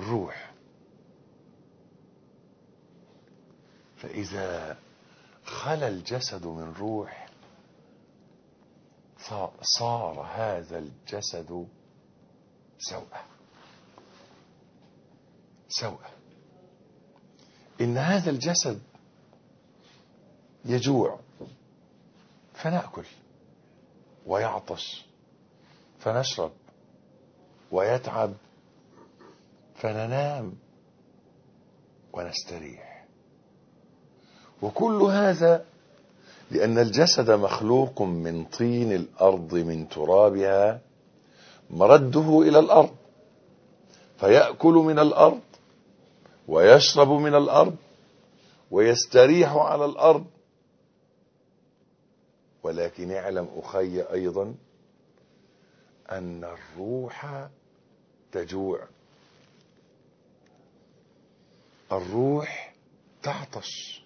الروح فإذا خلى الجسد من روح صار هذا الجسد سوءة سوءة إن هذا الجسد يجوع فنأكل ويعطش فنشرب ويتعب فننام ونستريح وكل هذا لأن الجسد مخلوق من طين الأرض من ترابها مرده إلى الأرض فيأكل من الأرض ويشرب من الأرض ويستريح على الأرض ولكن اعلم أخي أيضا أن الروح تجوع الروح تعطش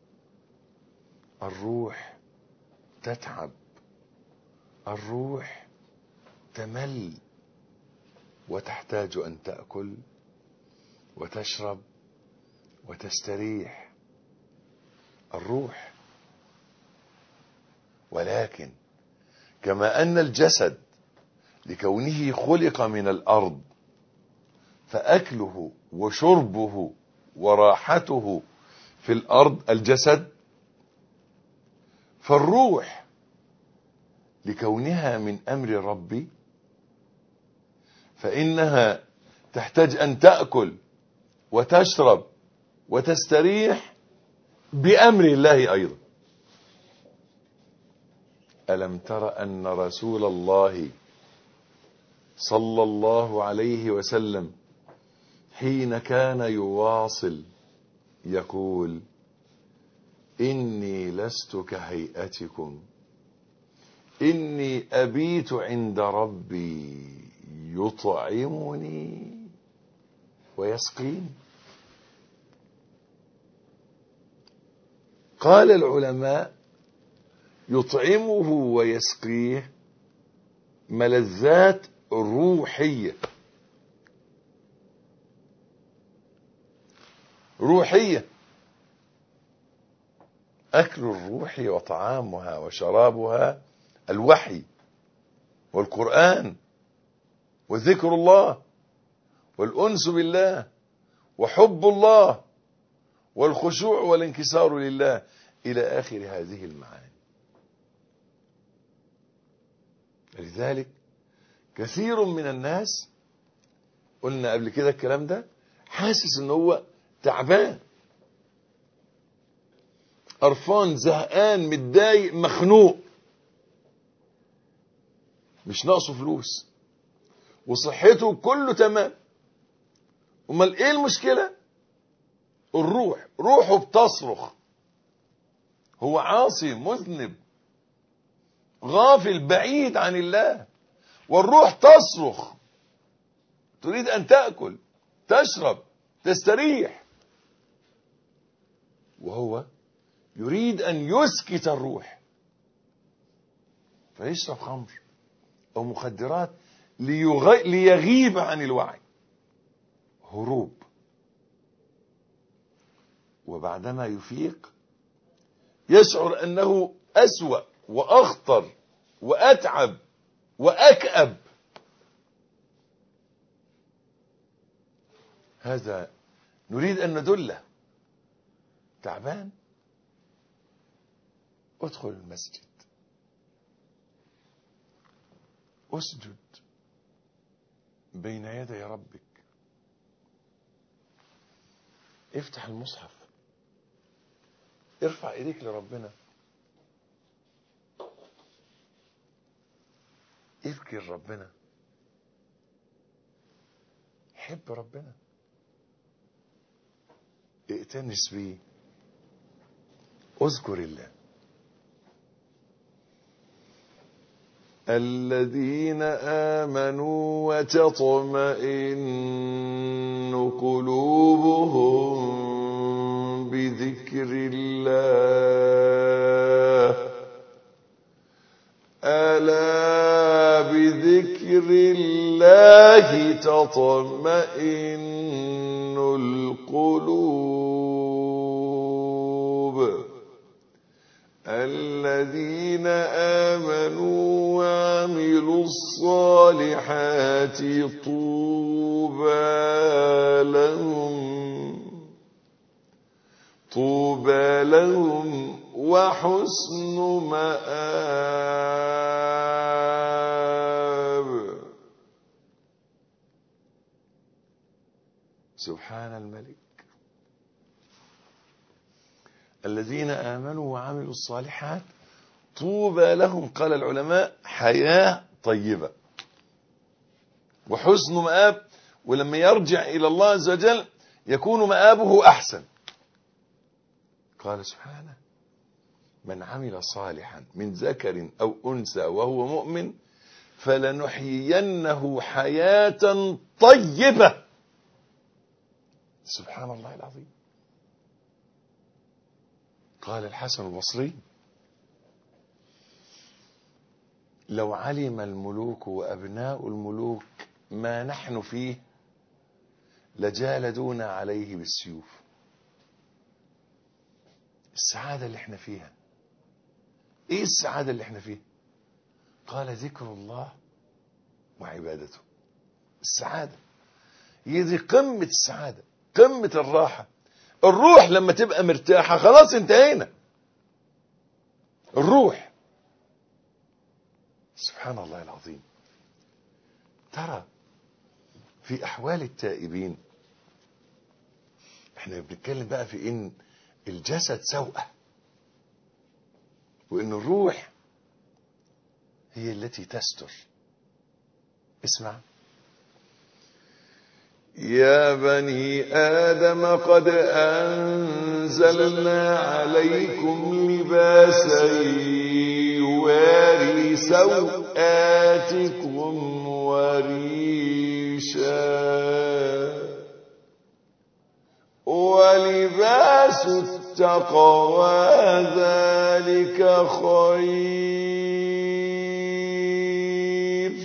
الروح تتعب الروح تمل وتحتاج أن تأكل وتشرب وتستريح الروح ولكن كما أن الجسد لكونه خلق من الأرض فأكله وشربه وراحته في الأرض الجسد فالروح لكونها من أمر ربي فإنها تحتاج أن تأكل وتشرب وتستريح بأمر الله أيضا ألم تر أن رسول الله صلى الله عليه وسلم حين كان يواصل يقول إني لست كهيئتكم إني أبيت عند ربي يطعمني ويسقيني قال العلماء يطعمه ويسقيه ملذات روحية روحية أكل الروح وطعامها وشرابها الوحي والقرآن وذكر الله والأنس بالله وحب الله والخشوع والانكسار لله إلى آخر هذه المعاني لذلك كثير من الناس قلنا قبل كده الكلام ده حاسس ان هو تعبان قرفان زهقان متضايق مخنوق مش ناقصه فلوس وصحته كله تمام امال ايه المشكله الروح روحه بتصرخ هو عاصي مذنب غافل بعيد عن الله والروح تصرخ تريد ان تاكل تشرب تستريح وهو يريد ان يسكت الروح فيشرب خمر او مخدرات ليغ... ليغيب عن الوعي هروب وبعدما يفيق يشعر انه اسوا واخطر واتعب واكأب هذا نريد ان ندله تعبان ادخل المسجد اسجد بين يدي ربك افتح المصحف ارفع ايديك لربنا اذكر ربنا حب ربنا ائتنس بيه اذكر الله الذين آمنوا وتطمئن قلوبهم بذكر الله ألا بذكر الله تطمئن القلوب الذين آمنوا وعملوا الصالحات طوبى لهم طوبى لهم وحسن مآب سبحان الملك الذين آمنوا وعملوا الصالحات طوبى لهم قال العلماء حياة طيبة وحسن مآب ولما يرجع إلى الله عز وجل يكون مآبه أحسن قال سبحانه من عمل صالحا من ذكر أو أنثى وهو مؤمن فلنحيينه حياة طيبة سبحان الله العظيم قال الحسن البصري لو علم الملوك وأبناء الملوك ما نحن فيه لجالدونا عليه بالسيوف السعادة اللي احنا فيها ايه السعادة اللي احنا فيها قال ذكر الله وعبادته السعادة هي دي قمة السعادة قمة الراحة الروح لما تبقى مرتاحة خلاص انتهينا الروح سبحان الله العظيم ترى في أحوال التائبين احنا بنتكلم بقى في ان الجسد سوءة وان الروح هي التي تستر اسمع يا بني آدم قد أنزلنا عليكم لباسا يواري سوآتكم وريشا ولباس التقوى ذلك خير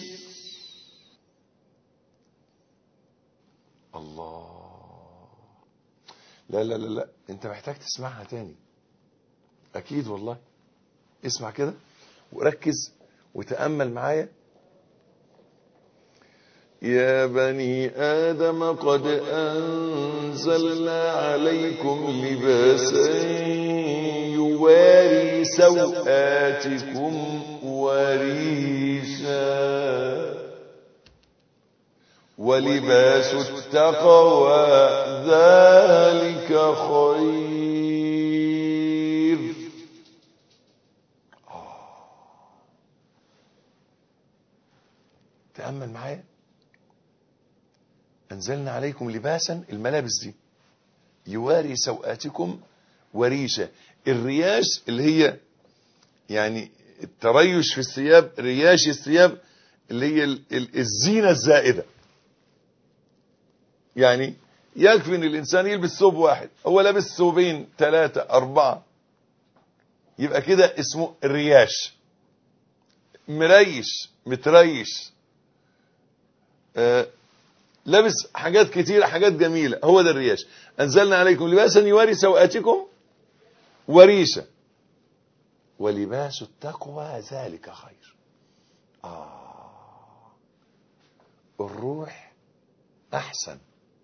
الله لا لا لا لا انت محتاج تسمعها تاني اكيد والله اسمع كده وركز وتأمل معايا يا بني آدم قد أنزلنا عليكم لباسا يواري سوآتكم وريشا ولباس التقوى ذلك خير تأمل معايا أنزلنا عليكم لباسا الملابس دي يواري سوآتكم وريشة الرياش اللي هي يعني التريش في الثياب رياش الثياب اللي هي ال- ال- الزينة الزائدة يعني يكفي ان الانسان يلبس ثوب واحد هو لابس ثوبين ثلاثة اربعة يبقى كده اسمه الرياش مريش متريش آه لابس حاجات كتيرة حاجات جميلة هو ده الرياش أنزلنا عليكم لباسا يواري سوآتكم وريشا ولباس التقوى ذلك خير آه الروح أحسن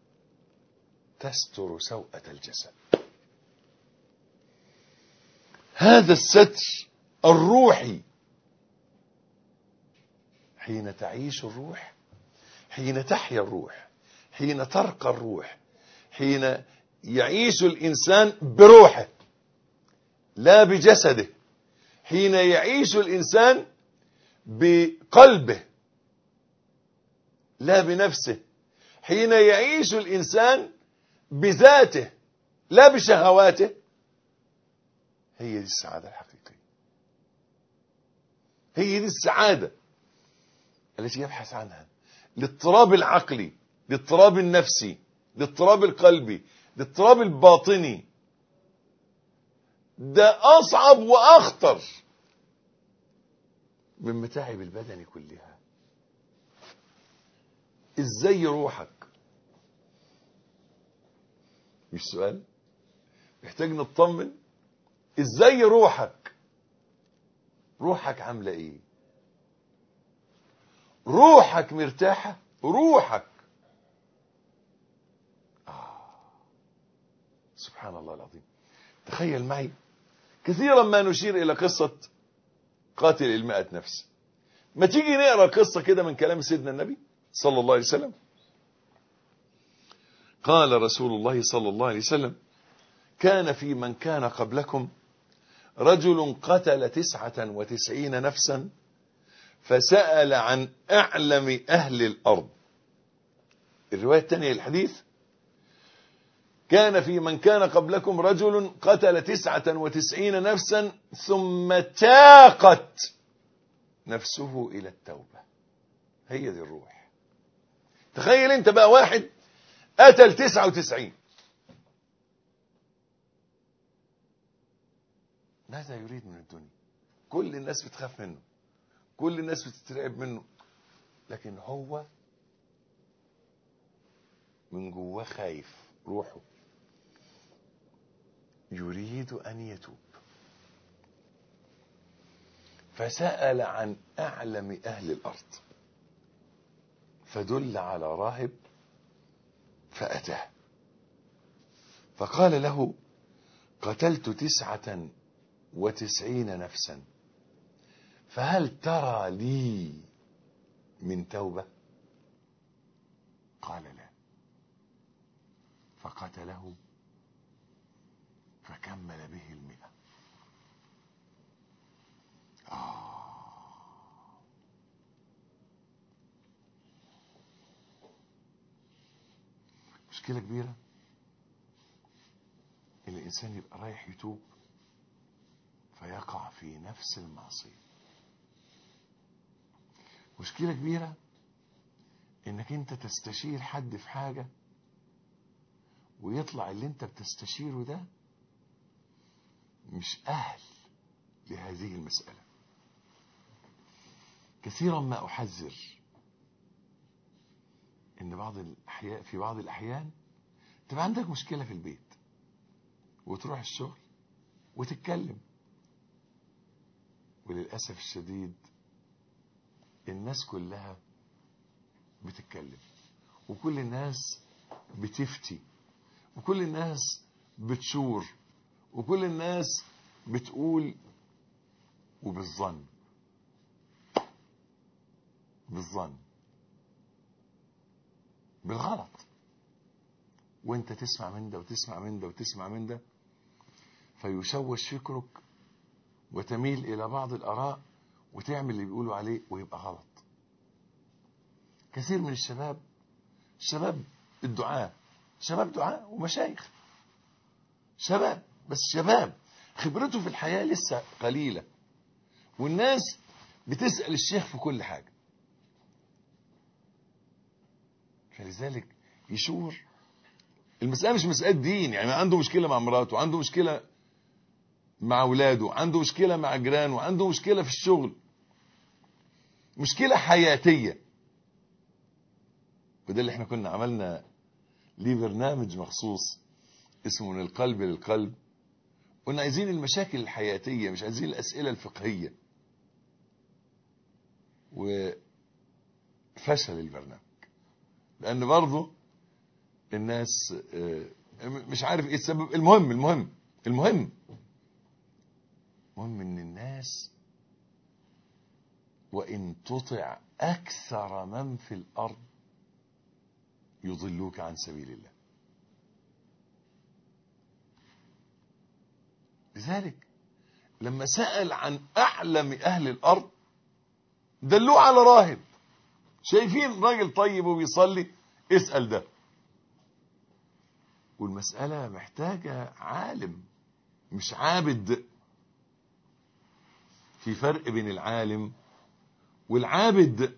تستر سوءة الجسد هذا الستر الروحي حين تعيش الروح حين تحيا الروح حين ترقى الروح حين يعيش الإنسان بروحه لا بجسده حين يعيش الإنسان بقلبه لا بنفسه حين يعيش الإنسان بذاته لا بشهواته هي دي السعادة الحقيقية هي دي السعادة التي يبحث عنها الاضطراب العقلي الاضطراب النفسي الاضطراب القلبي الاضطراب الباطني ده أصعب وأخطر من متاعب البدن كلها ازاي روحك مش سؤال محتاج نطمن ازاي روحك روحك عامله ايه روحك مرتاحه روحك آه. سبحان الله العظيم تخيل معي كثيرا ما نشير الى قصه قاتل المائة نفس ما تيجي نقرا قصه كده من كلام سيدنا النبي صلى الله عليه وسلم قال رسول الله صلى الله عليه وسلم كان في من كان قبلكم رجل قتل تسعة وتسعين نفسا فسأل عن أعلم أهل الأرض الرواية الثانية الحديث كان في من كان قبلكم رجل قتل تسعة وتسعين نفسا ثم تاقت نفسه إلى التوبة هي دي الروح تخيل انت بقى واحد قتل تسعة وتسعين ماذا يريد من الدنيا كل الناس بتخاف منه كل الناس بتترعب منه لكن هو من جواه خايف روحه يريد أن يتوب فسأل عن أعلم أهل الأرض فدل على راهب فأتاه فقال له قتلت تسعة وتسعين نفسا فهل ترى لي من توبة قال لا فقتله فكمل به المئة آه. مشكلة كبيرة إن الإنسان يبقى رايح يتوب فيقع في نفس المعصية مشكلة كبيرة انك انت تستشير حد في حاجة ويطلع اللي انت بتستشيره ده مش اهل لهذه المسألة كثيرا ما احذر ان بعض الاحياء في بعض الاحيان تبقى عندك مشكلة في البيت وتروح الشغل وتتكلم وللأسف الشديد الناس كلها بتتكلم وكل الناس بتفتي وكل الناس بتشور وكل الناس بتقول وبالظن بالظن بالغلط وانت تسمع من ده وتسمع من ده وتسمع من ده فيشوش فكرك وتميل إلى بعض الآراء وتعمل اللي بيقولوا عليه ويبقى غلط كثير من الشباب شباب الدعاء شباب دعاء ومشايخ شباب بس شباب خبرته في الحياة لسه قليلة والناس بتسأل الشيخ في كل حاجة فلذلك يشور المسألة مش مسألة دين يعني عنده مشكلة مع مراته عنده مشكلة مع اولاده عنده مشكلة مع جيرانه عنده مشكلة في الشغل مشكلة حياتية وده اللي احنا كنا عملنا ليه برنامج مخصوص اسمه من القلب للقلب قلنا عايزين المشاكل الحياتية مش عايزين الأسئلة الفقهية وفشل البرنامج لأن برضه الناس مش عارف ايه السبب المهم المهم المهم المهم ان الناس وان تطع اكثر من في الارض يضلوك عن سبيل الله لذلك لما سأل عن اعلم اهل الارض دلوه على راهب شايفين راجل طيب وبيصلي اسأل ده والمسألة محتاجة عالم مش عابد في فرق بين العالم والعابد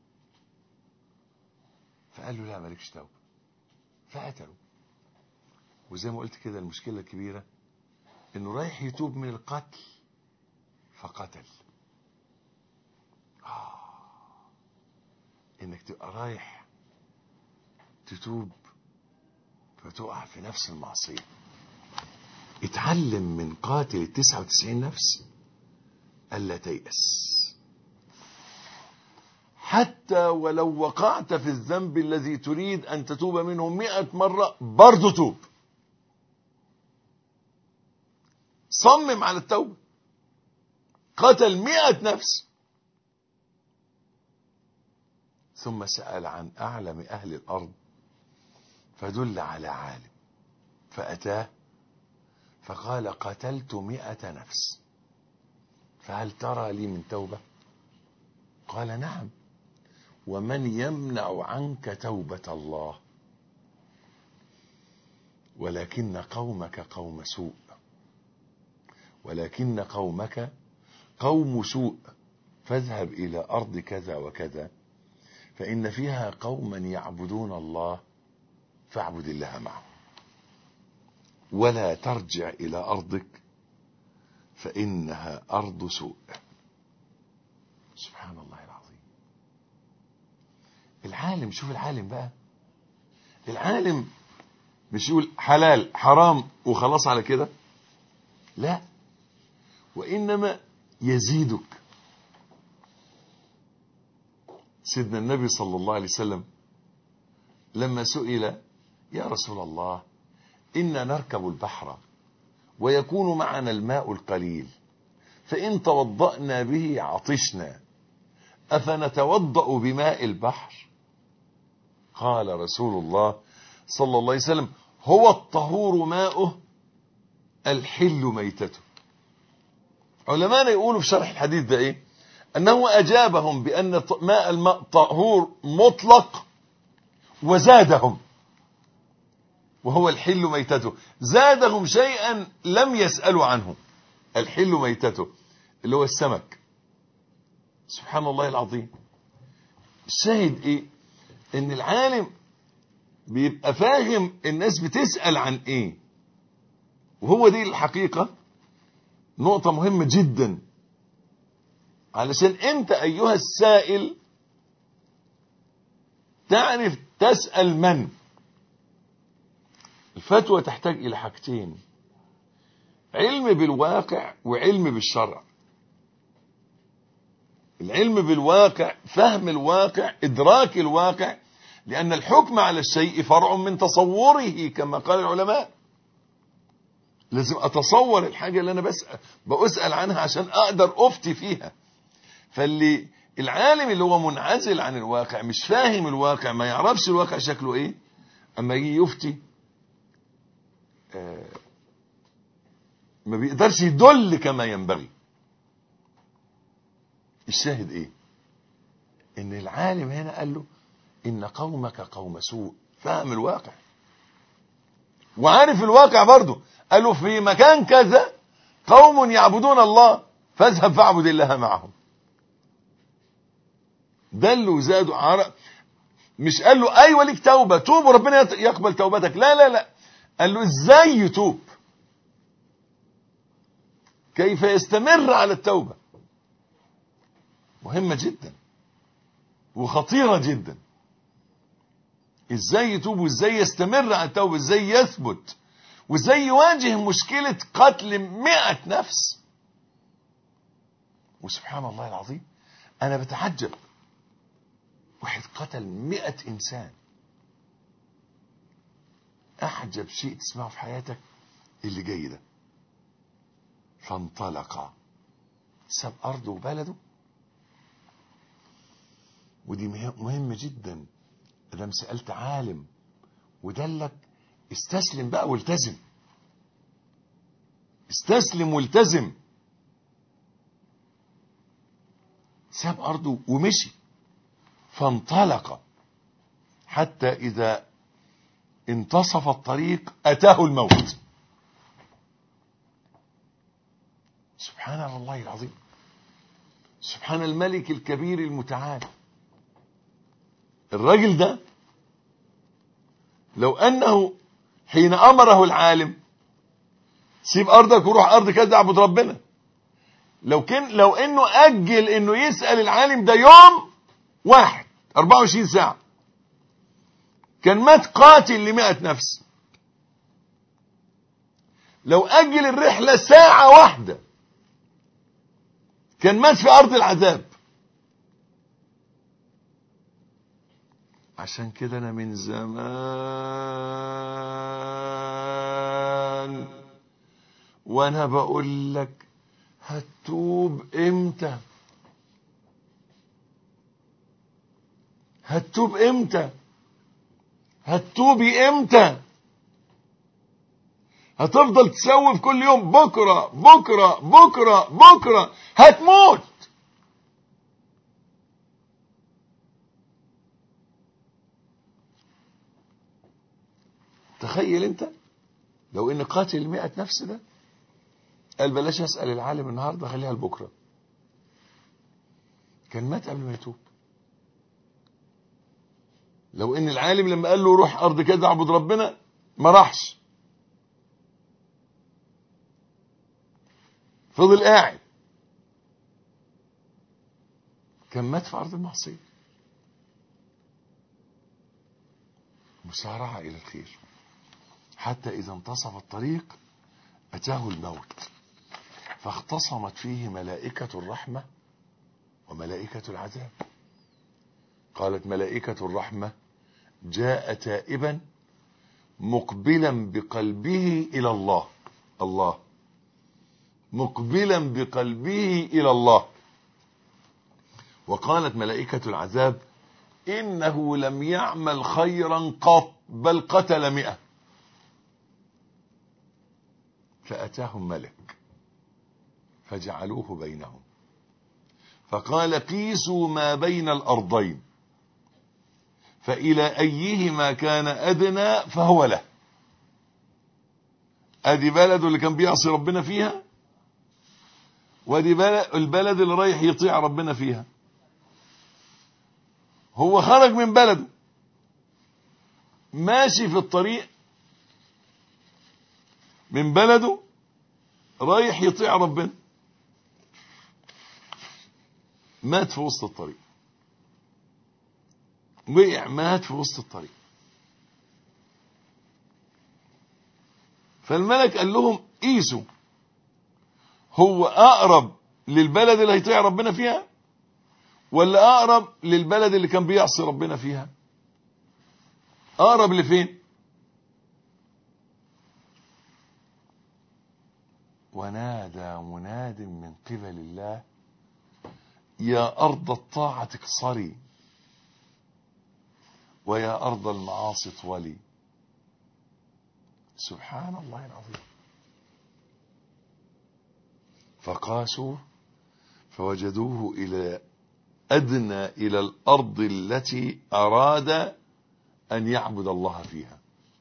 فقال له لا مالكش توبة فقتله وزي ما قلت كده المشكلة الكبيرة انه رايح يتوب من القتل فقتل آه. انك تبقى رايح تتوب وتقع في نفس المعصية اتعلم من قاتل التسعة وتسعين نفس ألا تيأس حتى ولو وقعت في الذنب الذي تريد أن تتوب منه مئة مرة برضو توب صمم على التوبة قتل مئة نفس ثم سأل عن أعلم أهل الأرض فدل على عالم فأتاه فقال قتلت مئة نفس فهل ترى لي من توبة قال نعم ومن يمنع عنك توبة الله ولكن قومك قوم سوء ولكن قومك قوم سوء فاذهب إلى أرض كذا وكذا فإن فيها قوما يعبدون الله فاعبد الله معهم ولا ترجع إلى أرضك فإنها أرض سوء سبحان الله العظيم العالم شوف العالم بقى العالم مش يقول حلال حرام وخلاص على كده لا وإنما يزيدك سيدنا النبي صلى الله عليه وسلم لما سئل يا رسول الله إنا نركب البحر ويكون معنا الماء القليل فإن توضأنا به عطشنا أفنتوضأ بماء البحر قال رسول الله صلى الله عليه وسلم هو الطهور ماؤه الحل ميتته علماء يقولوا في شرح الحديث ده ايه انه اجابهم بان ماء الماء طهور مطلق وزادهم وهو الحل ميتته زادهم شيئا لم يسألوا عنه الحل ميتته اللي هو السمك سبحان الله العظيم الشاهد ايه ان العالم بيبقى فاهم الناس بتسأل عن ايه وهو دي الحقيقة نقطة مهمة جدا علشان انت ايها السائل تعرف تسأل من الفتوى تحتاج الى حاجتين علم بالواقع وعلم بالشرع العلم بالواقع فهم الواقع ادراك الواقع لان الحكم على الشيء فرع من تصوره كما قال العلماء لازم اتصور الحاجة اللي انا بسأل بسأل عنها عشان اقدر افتي فيها فاللي العالم اللي هو منعزل عن الواقع مش فاهم الواقع ما يعرفش الواقع شكله ايه اما يجي يفتي آه ما بيقدرش يدل كما ينبغي الشاهد ايه ان العالم هنا قال له ان قومك قوم سوء فاهم الواقع وعارف الواقع برضه قال له في مكان كذا قوم يعبدون الله فاذهب فاعبد الله معهم دلوا وزادوا عرق مش قال له ايوه ليك توبه توب وربنا يقبل توبتك لا لا لا قال له ازاي يتوب كيف يستمر على التوبه مهمه جدا وخطيره جدا ازاي يتوب وازاي يستمر على التوبه ازاي يثبت وازاي يواجه مشكله قتل مئة نفس وسبحان الله العظيم انا بتعجب واحد قتل مئة انسان احجب شيء تسمعه في حياتك اللي جاي ده فانطلق ساب ارضه وبلده ودي مهمة جدا ادام سألت عالم ودلك استسلم بقى والتزم استسلم والتزم ساب ارضه ومشي فانطلق حتى اذا انتصف الطريق اتاه الموت سبحان الله العظيم سبحان الملك الكبير المتعال الراجل ده لو انه حين امره العالم سيب ارضك وروح ارض كذا اعبد ربنا لو كان لو انه اجل انه يسال العالم ده يوم واحد 24 ساعه كان مات قاتل ل 100 نفس لو أجل الرحلة ساعة واحدة كان مات في أرض العذاب عشان كده أنا من زمان وأنا بقول لك هتوب إمتى هتوب إمتى هتوبي إمتى هتفضل تسوف كل يوم بكرة بكرة بكرة بكرة هتموت تخيل انت لو ان قاتل المئة نفس ده قال بلاش اسأل العالم النهاردة خليها لبكرة كان مات قبل ما يتوب لو ان العالم لما قال له روح ارض كذا اعبد ربنا ما راحش فضل قاعد كان مات في ارض المعصيه مسارعه الى الخير حتى اذا انتصف الطريق اتاه الموت فاختصمت فيه ملائكه الرحمه وملائكه العذاب قالت ملائكه الرحمه جاء تائبا مقبلا بقلبه الى الله الله مقبلا بقلبه الى الله وقالت ملائكة العذاب إنه لم يعمل خيرا قط بل قتل مئة فأتاهم ملك فجعلوه بينهم فقال قيسوا ما بين الأرضين فإلى أيهما كان أدنى فهو له أدي بلد اللي كان بيعصي ربنا فيها ودي البلد اللي رايح يطيع ربنا فيها هو خرج من بلده ماشي في الطريق من بلده رايح يطيع ربنا مات في وسط الطريق وقع مات في وسط الطريق فالملك قال لهم قيسوا هو اقرب للبلد اللي هيطيع ربنا فيها ولا اقرب للبلد اللي كان بيعصي ربنا فيها اقرب لفين ونادى مناد من قبل الله يا ارض الطاعه اكسري ويا ارض المعاصي طولي سبحان الله العظيم فقاسوا فوجدوه إلى أدنى إلى الأرض التي أراد أن يعبد الله فيها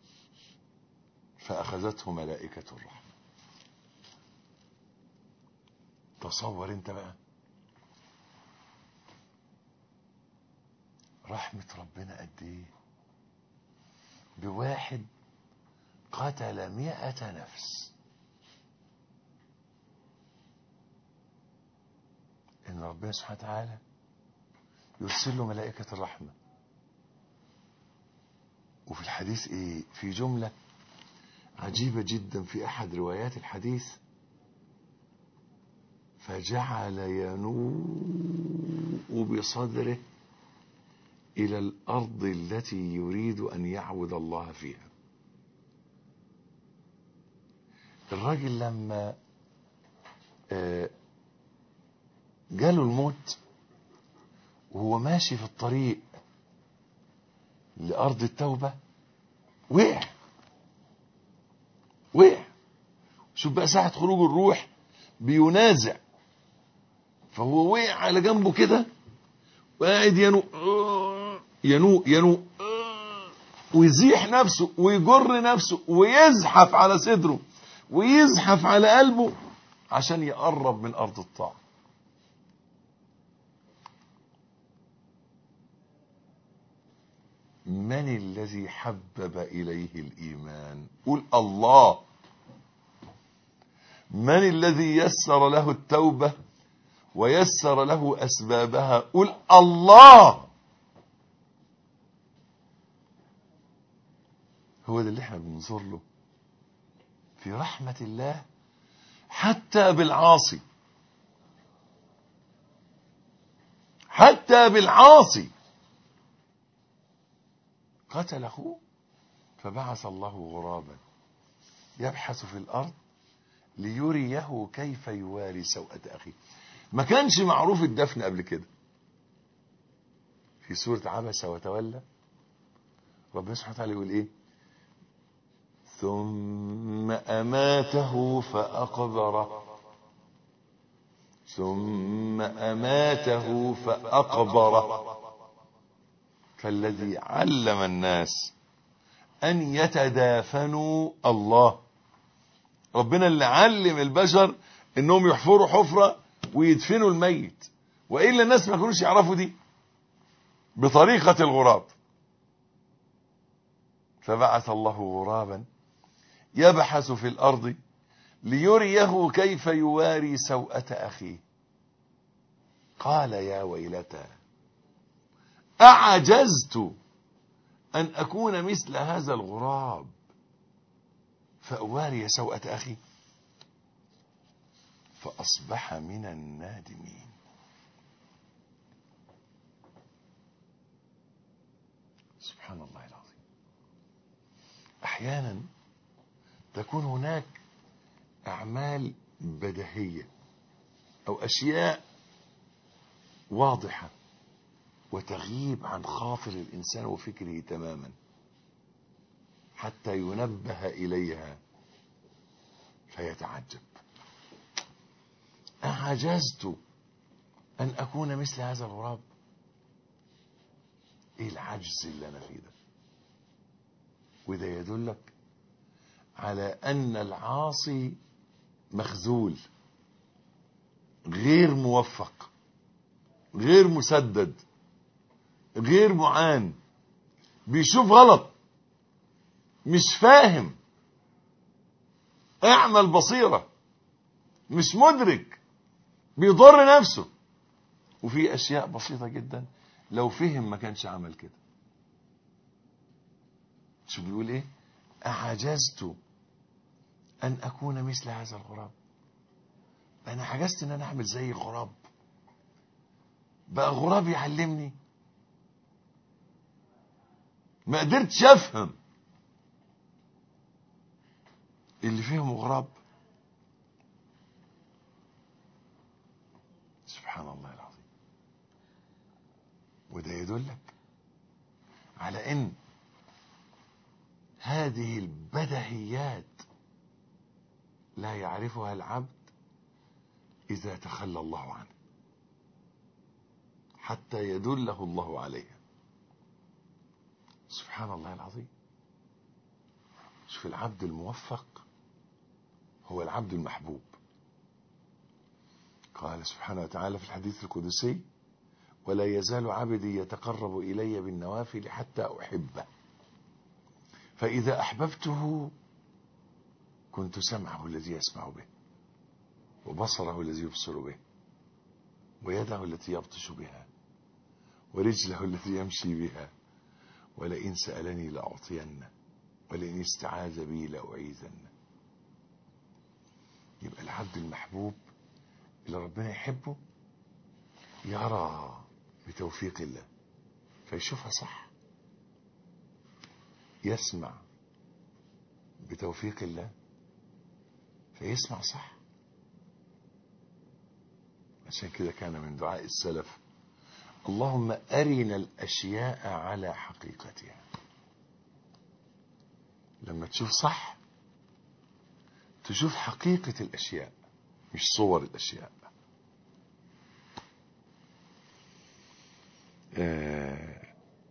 فأخذته ملائكة الرحمة تصور انت بقى رحمة ربنا قد ايه بواحد قتل مئة نفس ان ربنا سبحانه وتعالى يرسل له ملائكة الرحمة وفي الحديث ايه في جملة عجيبة جدا في احد روايات الحديث فجعل ينوء بصدره الى الارض التي يريد ان يعبد الله فيها الراجل لما آه جاله الموت وهو ماشي في الطريق لأرض التوبة وقع وقع شوف بقى ساعة خروج الروح بينازع فهو وقع على جنبه كده وقاعد ينوء ينوء ينوء ويزيح نفسه ويجر نفسه ويزحف على صدره ويزحف على قلبه عشان يقرب من أرض الطاعة من الذي حبب إليه الإيمان قل الله من الذي يسر له التوبة ويسر له أسبابها قل الله هو ده اللي احنا بننظر له في رحمة الله حتى بالعاصي حتى بالعاصي قتل أخوه فبعث الله غرابا يبحث في الأرض ليريه كيف يواري سوءة أخيه ما كانش معروف الدفن قبل كده في سورة عبس وتولى ربنا سبحانه وتعالى يقول ايه ثم أماته فأقبره ثم أماته فأقبره فالذي علم الناس أن يتدافنوا الله ربنا اللي علم البشر انهم يحفروا حفرة ويدفنوا الميت وإلا الناس ما كانوش يعرفوا دي بطريقة الغراب فبعث الله غرابا يبحث في الأرض ليريه كيف يواري سوءة أخيه قال يا ويلتى أعجزت أن أكون مثل هذا الغراب فأواري سوءة أخي فأصبح من النادمين سبحان الله العظيم أحيانا تكون هناك أعمال بدهية أو أشياء واضحة وتغيب عن خاطر الإنسان وفكره تماما حتى ينبه إليها فيتعجب أعجزت أن أكون مثل هذا الغراب إيه العجز اللي أنا فيه ده وده يدلك على أن العاصي مخذول غير موفق غير مسدد غير معان بيشوف غلط مش فاهم اعمل بصيرة مش مدرك بيضر نفسه وفي اشياء بسيطة جدا لو فهم ما كانش عمل كده شو بيقول ايه اعجزت ان اكون مثل هذا الغراب انا عجزت ان انا اعمل زي غراب بقى غراب يعلمني ما قدرتش افهم اللي فيهم غراب سبحان الله العظيم وده يدلك على ان هذه البدهيات لا يعرفها العبد اذا تخلى الله عنه حتى يدله الله عليها سبحان الله العظيم شوف العبد الموفق هو العبد المحبوب قال سبحانه وتعالى في الحديث القدسي ولا يزال عبدي يتقرب إلي بالنوافل حتى أحبه فإذا أحببته كنت سمعه الذي يسمع به وبصره الذي يبصر به ويده التي يبطش بها ورجله التي يمشي بها ولئن سألني لأعطينه ولئن استعاذ بي لأعيذنه يبقى العبد المحبوب اللي ربنا يحبه يرى بتوفيق الله فيشوفها صح يسمع بتوفيق الله فيسمع صح عشان كده كان من دعاء السلف اللهم أرنا الأشياء على حقيقتها لما تشوف صح تشوف حقيقة الأشياء مش صور الأشياء آه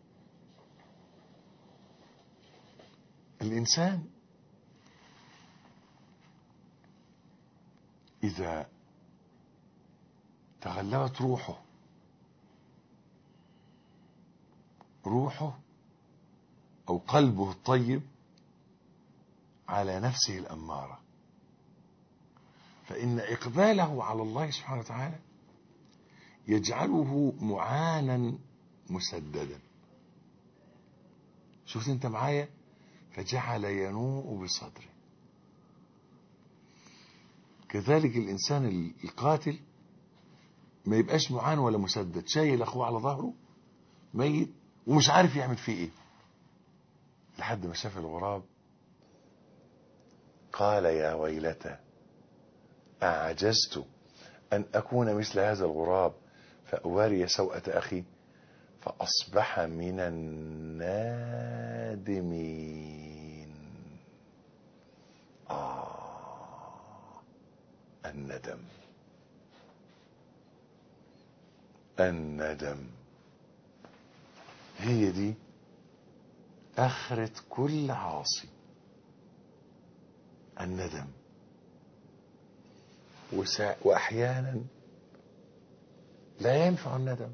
الإنسان إذا تغلبت روحه روحه أو قلبه الطيب على نفسه الأمارة فإن إقباله على الله سبحانه وتعالى يجعله معانا مسددا شفت انت معايا فجعل ينوء بصدره كذلك الإنسان القاتل ما يبقاش معان ولا مسدد شايل أخوه على ظهره ميت ومش عارف يعمل فيه إيه لحد ما شاف الغراب قال يا ويلتى أعجزت أن أكون مثل هذا الغراب فأواري سوءة أخي فأصبح من النادمين آه الندم الندم هي دي آخرة كل عاصي الندم وسا... وأحيانا لا ينفع الندم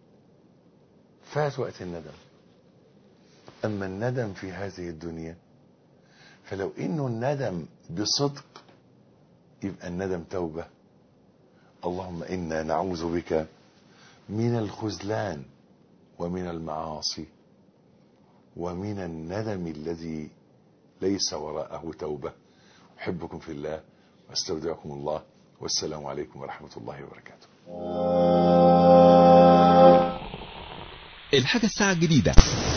فات وقت الندم أما الندم في هذه الدنيا فلو إنه الندم بصدق يبقى الندم توبة اللهم إنا نعوذ بك من الخذلان ومن المعاصي ومن الندم الذي ليس وراءه توبة أحبكم في الله واستودعكم الله والسلام عليكم ورحمة الله وبركاته الحاجة الساعة الجديدة